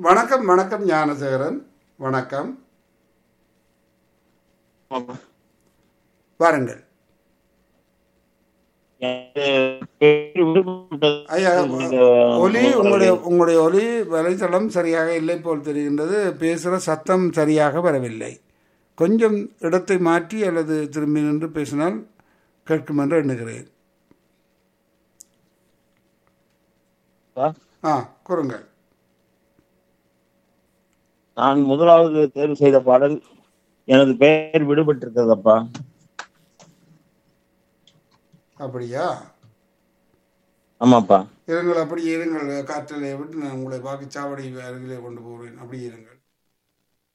வணக்கம் வணக்கம் ஞானசேகரன் வணக்கம் வாருங்கள் ஐயா ஒலி உங்களுடைய உங்களுடைய ஒலி வலைத்தளம் சரியாக இல்லை போல் தெரிகின்றது பேசுகிற சத்தம் சரியாக வரவில்லை கொஞ்சம் இடத்தை மாற்றி அல்லது திரும்பி நின்று பேசினால் கேட்கும் என்று எண்ணுகிறேன் ஆ கூறுங்கள் நான் முதலாவது தேர்வு செய்த பாடல் எனது பெயர் விடுபட்டிருக்கிறதப்பா அப்படியா ஆமாப்பா இருங்கள் அப்படி இருங்கள் காற்றிலே விட்டு நான் உங்களை வாக்குச்சாவடி அருகிலே கொண்டு போவேன் அப்படி இருங்கள்